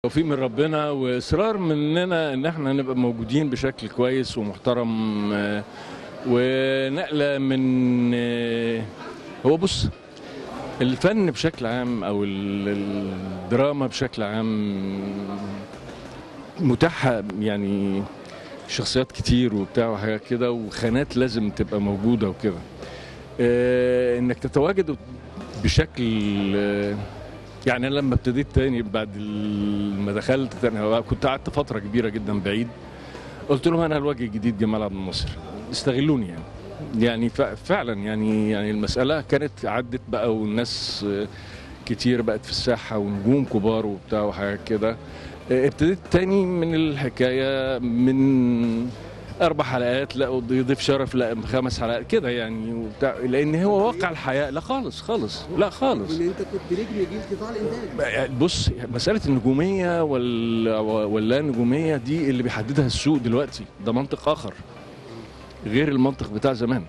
توفيق من ربنا واصرار مننا ان احنا نبقى موجودين بشكل كويس ومحترم آه، ونقله من آه، هو بص الفن بشكل عام او ال- الدراما بشكل عام متاحه يعني شخصيات كتير وبتاع وحاجات كده وخانات لازم تبقى موجوده وكده آه، انك تتواجد بشكل آه، يعني انا لما ابتديت تاني بعد ال- ما دخلت تاني هو كنت قعدت فتره كبيره جدا بعيد قلت لهم انا الوجه الجديد جمال عبد الناصر استغلوني يعني يعني ف- فعلا يعني يعني المساله كانت عدت بقى والناس آه، كتير بقت في الساحه ونجوم كبار وبتاع وحاجات كده آه، ابتديت تاني من الحكايه من اربع حلقات لا يضيف شرف لا خمس حلقات كده يعني وبتاع لان هو واقع الحياه لا خالص خالص لا خالص وان انت كنت نجم جيل قطاع الانتاج بص مسألة النجومية ولا ولا نجومية دي اللي بيحددها السوق دلوقتي ده منطق آخر غير المنطق بتاع زمان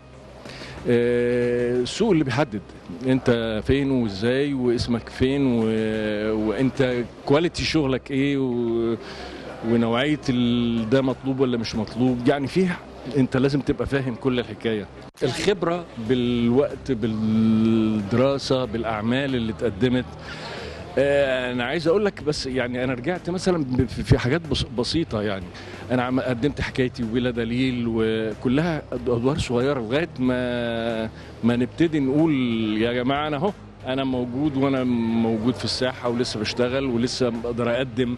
آه، السوق اللي بيحدد انت فين وازاي واسمك فين و... وانت كواليتي شغلك ايه و... ونوعية ال... ده مطلوب ولا مش مطلوب يعني فيه انت لازم تبقى فاهم كل الحكاية الخبرة بالوقت بالدراسة بالأعمال اللي اتقدمت آه، انا عايز اقول لك بس يعني انا رجعت مثلا ب- في في حاجات بس- بسيطه يعني انا عم- قدمت حكايتي ولا دليل وكلها أد- ادوار صغيره لغايه ما ما نبتدي نقول يا جماعه انا اهو انا موجود وانا موجود في الساحه ولسه بشتغل ولسه بقدر اقدم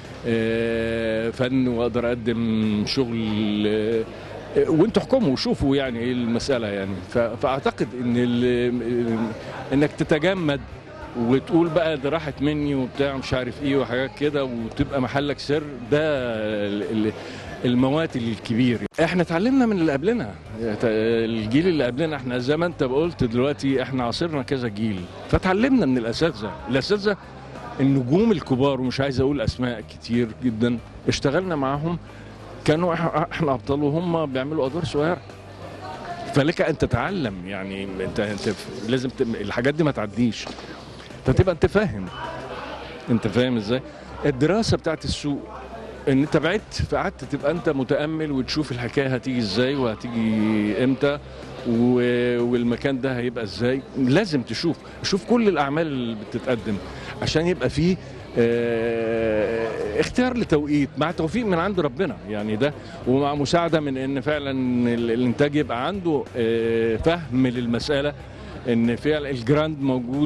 آه، فن واقدر اقدم شغل آه، آه، وانتوا احكموا وشوفوا يعني ايه المساله يعني ف- فاعتقد ان ال- انك تتجمد وتقول بقى ده راحت مني وبتاع مش عارف ايه وحاجات كده وتبقى محلك سر ده ال- ال- الموات الكبير احنا اتعلمنا من اللي قبلنا الجيل اللي قبلنا احنا زي ما انت قلت دلوقتي احنا عاصرنا كذا جيل فتعلمنا من الاساتذه الاساتذه النجوم الكبار ومش عايز اقول اسماء كتير جدا اشتغلنا معاهم كانوا إح- احنا ابطال وهم بيعملوا ادوار صغيره فلك ان تتعلم يعني انت انت لازم ت... الحاجات دي ما تعديش فتبقى انت فاهم انت فاهم ازاي الدراسه بتاعت السوق ان انت بعدت فقعدت تبقى انت متامل وتشوف الحكايه هتيجي ازاي وهتيجي امتى و... والمكان ده هيبقى ازاي لازم تشوف شوف كل الاعمال اللي بتتقدم عشان يبقى فيه اه... اختيار لتوقيت مع توفيق من عند ربنا يعني ده ومع مساعده من ان فعلا ال- الانتاج يبقى عنده اه... فهم للمساله ان فعلا الجراند موجود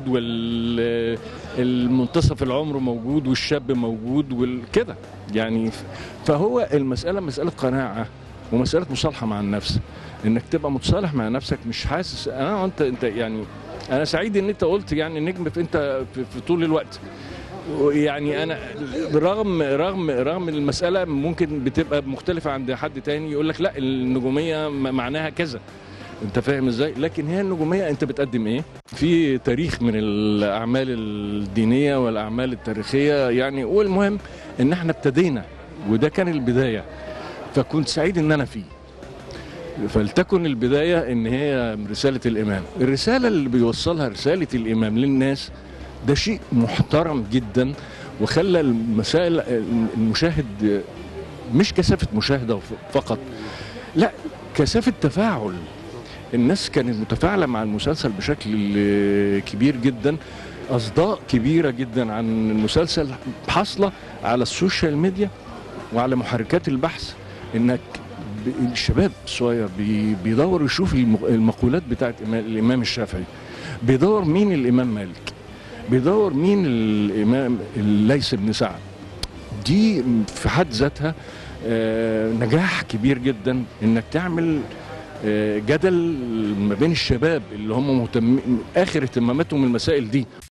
والمنتصف العمر موجود والشاب موجود وكده يعني ف- فهو المساله مساله قناعه ومساله مصالحه مع النفس انك تبقى متصالح مع نفسك مش حاسس انا انت انت يعني انا سعيد ان انت قلت يعني نجم في انت في, في طول الوقت يعني انا رغم رغم رغم المساله ممكن بتبقى مختلفه عند حد تاني يقول لك لا النجوميه م- معناها كذا انت فاهم ازاي لكن هي النجوميه انت بتقدم ايه في تاريخ من الاعمال الدينيه والاعمال التاريخيه يعني والمهم ان احنا ابتدينا وده كان البدايه فكنت سعيد ان انا فيه فلتكن البدايه ان هي رساله الامام الرساله اللي بيوصلها رساله الامام للناس ده شيء محترم جدا وخلى المسائل المشاهد مش كثافه مشاهده فقط لا كثافه تفاعل الناس كانت متفاعله مع المسلسل بشكل كبير جدا اصداء كبيره جدا عن المسلسل حاصله على السوشيال ميديا وعلى محركات البحث انك ب- الشباب الصغير بي- بيدور يشوف الم- المقولات بتاعت إما- الامام الشافعي بيدور مين الامام مالك بيدور مين الامام ليث بن سعد دي في حد ذاتها آه، نجاح كبير جدا انك تعمل آه، جدل ما بين الشباب اللي هم مهتمين اخر اهتماماتهم المسائل دي